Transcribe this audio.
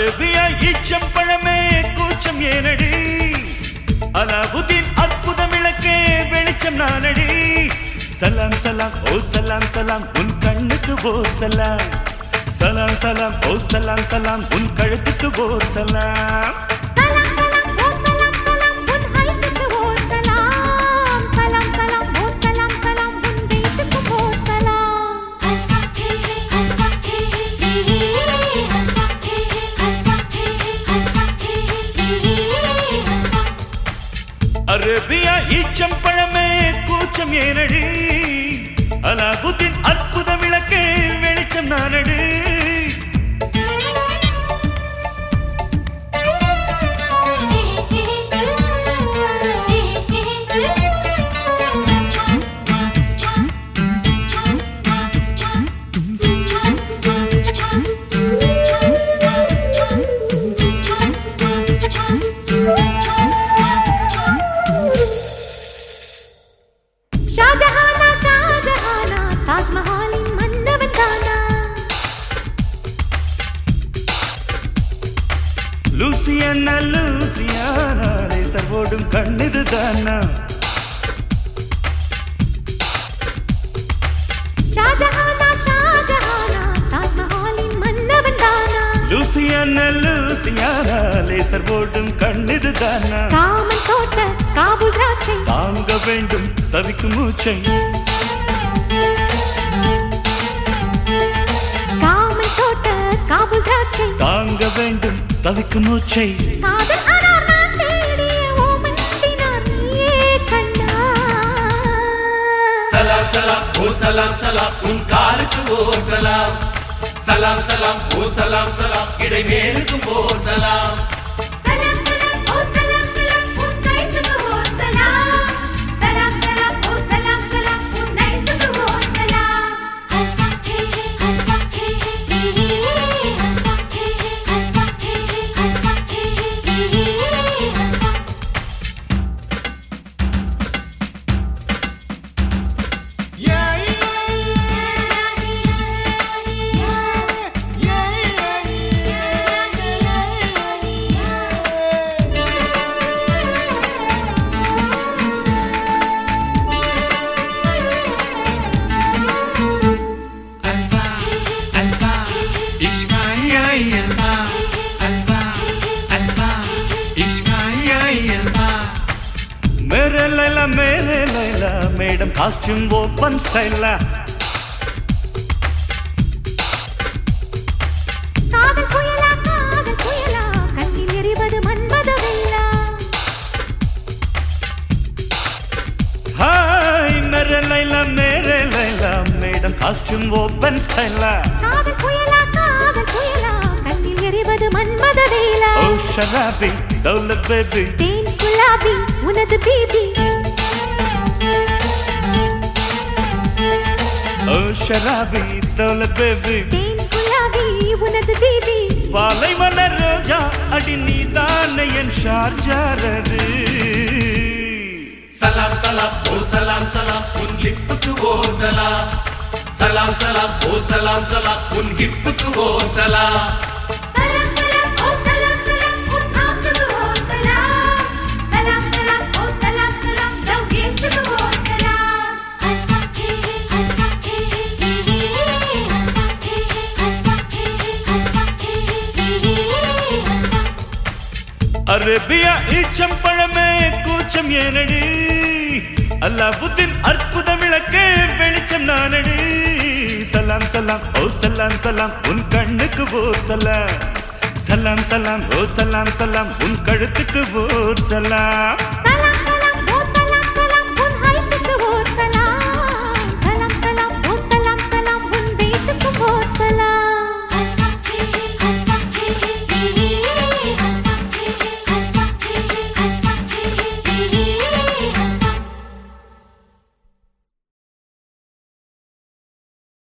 Arabia ஈச்சம் பழமே கூச்சம் ஏனடி அலாவுதீன் அற்புத விளக்கே வெளிச்சம் நானடி சலாம் சலாம் ஓ சலாம் சலாம் உன் கண்ணுக்கு ஓர் சலாம் சலாம் சலாம் ஓ சலாம் சலாம் உன் கழுத்துக்கு ஓர் சலாம் சலாம் சலாம் ஓ சலாம் சலாம் உன் ஹைட்டுக்கு ஓ சலாம் சலாம் சலாம் ஓ சலாம் சலாம் உன் வெயிட்டுக்கு ஓ சலாம் அரேபியா ஈச்சம் பழமே கூச்சம் ஏனடி அலாவுதீன் அற்புத விளக்கே வெளிச்சம் நானடி ஷாஜஹானா ஷாஜஹானா தாஜ்மஹாலின் மன்னவன் தானா லூசியானா லூசியானா ரேசர் ஓடும் கண்ணுது தானா ஷாஜஹானா ஷாஜஹானா தாஜ்மஹாலின் மன்னவன் தானா லூசியானா லூசியானா லேசர் ஓடும் கண்ணுது தானா காமன் தோட்ட காபூல் திராட்சை தாங்க வேண்டும் தவிக்கும் மூச்சை காமன் தோட்ட காபூல் திராட்சை தாங்க வேண்டும் தவிக்கும் மூச்சை காதல் அனார் நான் தேடிய ஓமன் தினார் நீயே கண்ணா சலாம் சலாம் ஓ சலாம் சலாம் உன் காலுக்கு ஓர் சலாம் சலாம் சலாம் ஓ சலாம் சலாம் இடைமேலுக்கு ஓர் சலாம் சலாம் சலாம் ஓ சலாம் சலாம் உன் கைசுக்கு ஓ சலாம் சலாம் சலாம் ஓ சலாம் சலாம் உன் நைசுக்கு ஓ சலாம் அல்வா அல்வா இஷ்காயாய் அல்வா அல்வா அல்வா இஷ்காயாய் அல்வா மேரே லைலா மேரே லைலா மேடம் காஸ்டியூம் ஓப்பன் ஸ்டைலா காதல் புயலா காதல் புயலா கண்ணில் எரிவது மன்மத வெள்ளா ஹாய் மேரே லைலா மேரே லைலா மேடம் காஸ்டியூம் ஓப்பன் ஸ்டைலா காதல் புயலா காதல் புயலா கண்ணில் எரிவது மன்மத வேலா ஓ ஷராபி தௌலத் பேபி தேன் குலாபி உனது பீபி ஓ ஷராபி தௌலத் பேபி தேன் குலாபி உனது பீபி பாலை மலர் ரோஜா அடி நீதான என் ஷார்ஜாரது சலாம் சலாம் ஓ சலாம் சலாம் உன் லிப்புக்கு ஓர் சலாம் சலாம் சலாம் ஓ சலாம் சலாம் உன் ஹிப்புக்கு ஓர் சலாம் சலாம் சலாம் ஓ சலாம் சலாம் உன் ஆத்துக்கு ஓ சலாம் சலாம் சலாம் ஓ சலாம் சலாம் ஜவ்வேட்டுக்கு ஓ சலாம் அரேபியா ஈச்சம் பழமே கூச்சம் ஏனடி அல்லாவுதீன் அற்புத விளக்கே வெளிச்சம் நானடி சலாம் சலாம் ஓ சலாம் சலாம் உன் கண்ணுக்கு ஓர் சலாம் சலாம் சலாம் ஓ சலாம் சலாம் உன் கழுத்துக்கு ஓர் சலாம்